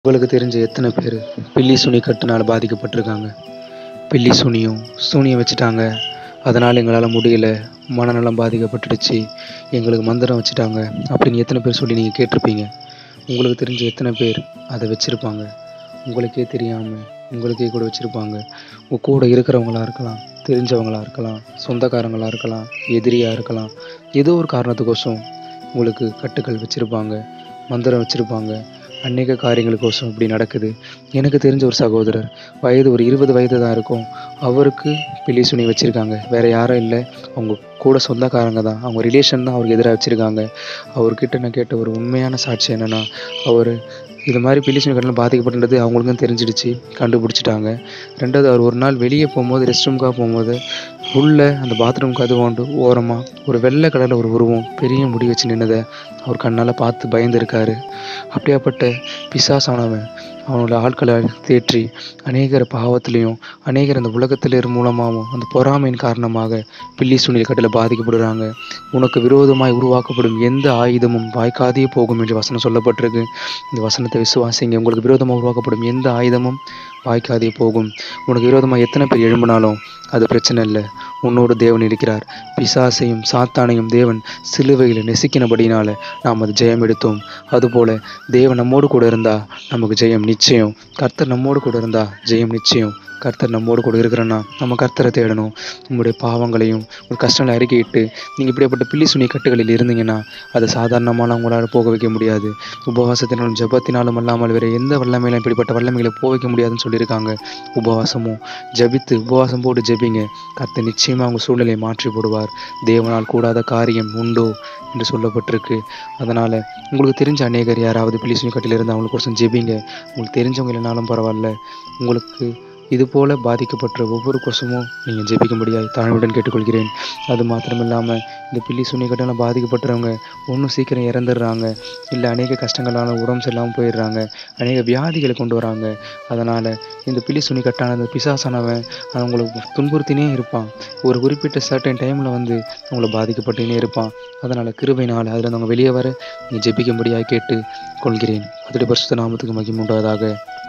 உங்களுக்கு தெரிஞ்ச எத்தனை பேர் பில்லி சுனி கட்டுனால் பாதிக்கப்பட்டிருக்காங்க பில்லி சுனியும் சூனியம் வச்சுட்டாங்க அதனால் எங்களால் முடியல மனநலம் பாதிக்கப்பட்டுடுச்சு எங்களுக்கு மந்திரம் வச்சுட்டாங்க அப்படின்னு எத்தனை பேர் சொல்லி நீங்கள் கேட்டிருப்பீங்க உங்களுக்கு தெரிஞ்ச எத்தனை பேர் அதை வச்சுருப்பாங்க உங்களுக்கே தெரியாமல் உங்களுக்கே கூட வச்சுருப்பாங்க உங்கள் கூட இருக்கிறவங்களா இருக்கலாம் தெரிஞ்சவங்களா இருக்கலாம் சொந்தக்காரங்களா இருக்கலாம் எதிரியாக இருக்கலாம் ஏதோ ஒரு காரணத்துக்கோசம் உங்களுக்கு கட்டுக்கள் வச்சுருப்பாங்க மந்திரம் வச்சுருப்பாங்க அநேக காரியங்களுக்கோசம் இப்படி நடக்குது எனக்கு தெரிஞ்ச ஒரு சகோதரர் வயது ஒரு இருபது வயது தான் இருக்கும் அவருக்கு பில்லி சுனி வச்சுருக்காங்க வேறு யாரும் இல்லை அவங்க கூட சொந்தக்காரங்க தான் அவங்க ரிலேஷன் தான் அவருக்கு எதிராக வச்சுருக்காங்க அவர்கிட்ட நான் கேட்ட ஒரு உண்மையான சாட்சி என்னென்னா அவர் இது மாதிரி பில்லி சுனி கட்டணம் பாதிக்கப்பட்டது அவங்களுக்கும் தெரிஞ்சிடுச்சு கண்டுபிடிச்சிட்டாங்க ரெண்டாவது அவர் ஒரு நாள் வெளியே போகும்போது ரெஸ்ட் ரூம்க்காக போகும்போது உள்ள அந்த பாத்ரூம் கதவாண்டு ஓரமாக ஒரு வெள்ளை கலரில் ஒரு உருவம் பெரிய முடி வச்சு நின்னதை அவர் கண்ணால் பார்த்து பயந்துருக்காரு அப்படியாப்பட்ட பிசாசானவன் அவனோட ஆட்களை தேற்றி அநேகர் பாவத்திலையும் அநேகர் அந்த உலகத்திலேர் மூலமாகவும் அந்த பொறாமையின் காரணமாக பில்லி சுனில் கட்டில் பாதிக்கப்படுறாங்க உனக்கு விரோதமாய் உருவாக்கப்படும் எந்த ஆயுதமும் வாய்க்காதே போகும் என்று வசனம் சொல்லப்பட்டிருக்கு இந்த வசனத்தை விசுவாசிங்க உங்களுக்கு விரோதமாக உருவாக்கப்படும் எந்த ஆயுதமும் வாய்க்காதே போகும் உனக்கு விரோதமாக எத்தனை பேர் எழும்பினாலும் அது பிரச்சனை இல்லை உன்னோடு தேவன் இருக்கிறார் பிசாசையும் சாத்தானையும் தேவன் சிலுவையில் நெசுக்கினபடினால நாம் அது ஜெயம் எடுத்தோம் அதுபோல தேவன் நம்மோடு கூட இருந்தா நமக்கு ஜெயம் நிச்சயம் கர்த்தர் நம்மோடு கூட இருந்தா ஜெயம் நிச்சயம் கர்த்தர் நம்மோடு கூட இருக்கிறன்னா நம்ம கர்த்தரை தேடணும் உங்களுடைய பாவங்களையும் ஒரு கஷ்டங்களை அறிக்கையிட்டு நீங்கள் இப்படிப்பட்ட பில்லி சுனி கட்டுகளில் இருந்தீங்கன்னா அதை சாதாரணமான உங்களால் போக வைக்க முடியாது உபவாசத்தினாலும் ஜெபத்தினாலும் அல்லாமல் வேறு எந்த வல்லமையிலும் இப்படிப்பட்ட வல்லமைகளை போக வைக்க முடியாதுன்னு சொல்லியிருக்காங்க உபவாசமும் ஜெபித்து உபவாசம் போட்டு ஜெபிங்க கர்த்தர் நிச்சயமாக உங்கள் சூழ்நிலையை மாற்றி போடுவார் தேவனால் கூடாத காரியம் உண்டோ என்று சொல்லப்பட்டிருக்கு அதனால் உங்களுக்கு தெரிஞ்ச அநேகர் யாராவது பில்லி சுனி கட்டில் இருந்து அவங்களுக்கு ஒரு ஜெபிங்க உங்களுக்கு தெரிஞ்சவங்க இல்லைனாலும் பரவாயில்ல உங்களுக்கு இது போல பாதிக்கப்பட்ட ஒவ்வொரு கொசமும் நீங்கள் ஜெபிக்கும்படியாய் தாழ்வுடன் கேட்டுக்கொள்கிறேன் அது மாத்திரமில்லாமல் இந்த பில்லி சுனி கட்டணம் பாதிக்கப்பட்டவங்க ஒன்றும் சீக்கிரம் இறந்துடுறாங்க இல்லை அநேக கஷ்டங்களால் உடம்பு சரியில்லாமல் போயிடுறாங்க அநேக வியாதிகளை கொண்டு வராங்க அதனால் இந்த பில்லி சுனி கட்டான அந்த பிசாசானவன் அவங்களுக்கு துன்புறுத்தினே இருப்பான் ஒரு குறிப்பிட்ட சர்டன் டைமில் வந்து அவங்கள பாதிக்கப்பட்டுனே இருப்பான் அதனால் கிருபைனால் அதில் அவங்க வெளியே வர நீங்கள் ஜெபிக்கும்படியாக கேட்டு கொள்கிறேன் அதோடைய பரிசுத்த நாமத்துக்கு மகிமை உண்டாவதாக